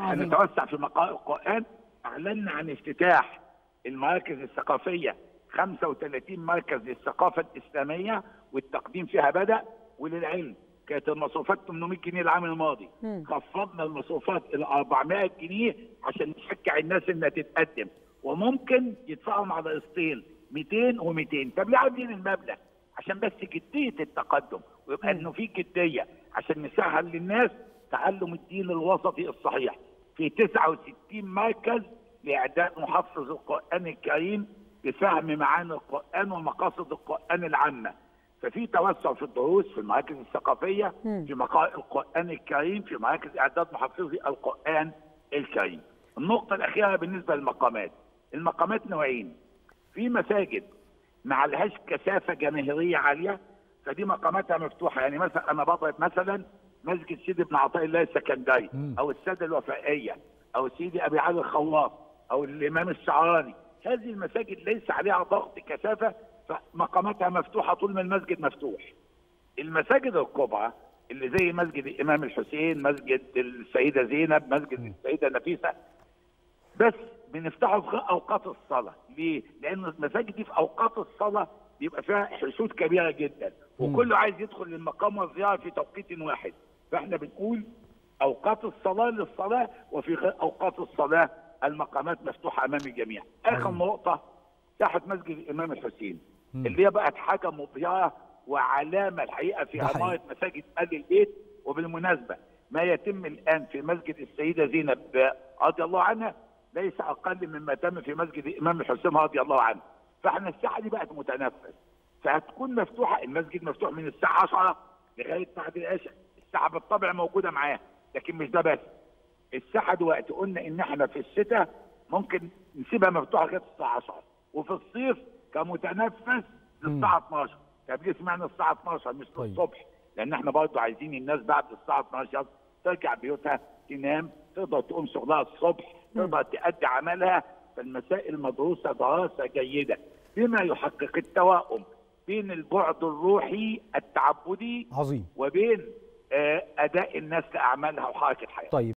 عظيم. نتوسع في مقام القرآن أعلنا عن افتتاح المراكز الثقافية 35 مركز للثقافة الإسلامية والتقديم فيها بدأ وللعلم كانت المصروفات 800 جنيه العام الماضي مم. خفضنا المصروفات إلى 400 جنيه عشان نشجع الناس إنها تتقدم وممكن يدفعهم على قسطين 200 و200 طب ليه عاوزين المبلغ؟ عشان بس جدية التقدم ويبقى إنه في جدية عشان نسهل للناس تعلم الدين الوسطي الصحيح في 69 مركز لإعداد محفظ القرآن الكريم بفهم معاني القرآن ومقاصد القرآن العامة ففي توسع في الدروس في المراكز الثقافية مم. في مقاصد القرآن الكريم في مراكز إعداد محفظي القرآن الكريم النقطة الأخيرة بالنسبة للمقامات المقامات نوعين في مساجد ما عليهاش كثافة جماهيرية عالية فدي مقاماتها مفتوحة يعني مثلا أنا بضرب مثلا مسجد سيدي بن عطاء الله السكندري مم. أو السادة الوفائية أو سيدي أبي علي الخواص أو الإمام الشعراني هذه المساجد ليس عليها ضغط كثافة فمقاماتها مفتوحة طول ما المسجد مفتوح المساجد الكبرى اللي زي مسجد الامام الحسين مسجد السيده زينب مسجد السيده نفيسه بس بنفتحه في اوقات الصلاه ليه لان المساجد دي في اوقات الصلاه بيبقى فيها حشود كبيره جدا وكله عايز يدخل للمقام والزياره في توقيت واحد فاحنا بنقول اوقات الصلاه للصلاه وفي غير اوقات الصلاه المقامات مفتوحه امام الجميع اخر نقطه ساحه مسجد الامام الحسين اللي هي بقت حاجه مبهره وعلامه الحقيقه في ده حقيقي. عماره مساجد ال البيت وبالمناسبه ما يتم الان في مسجد السيده زينب رضي الله عنها ليس اقل مما تم في مسجد الامام الحسين رضي الله عنه فاحنا الساحه دي بقت متنفس فهتكون مفتوحه المسجد مفتوح من الساعه 10 لغايه بعد العشاء الساعه بالطبع موجوده معاه لكن مش ده بس الساحه دلوقتي قلنا ان احنا في الشتاء ممكن نسيبها مفتوحه لغايه الساعه 10 وفي الصيف كمتنفس للساعه 12 طب ليه سمعنا الساعه 12 مش طيب. الصبح لان احنا برضه عايزين الناس بعد الساعه 12 ترجع بيوتها تنام تقدر تقوم شغلها الصبح تقدر تأدي عملها فالمسائل مدروسه دراسه جيده بما يحقق التوائم بين البعد الروحي التعبدي عظيم وبين آه، اداء الناس لاعمالها وحركه حياتها طيب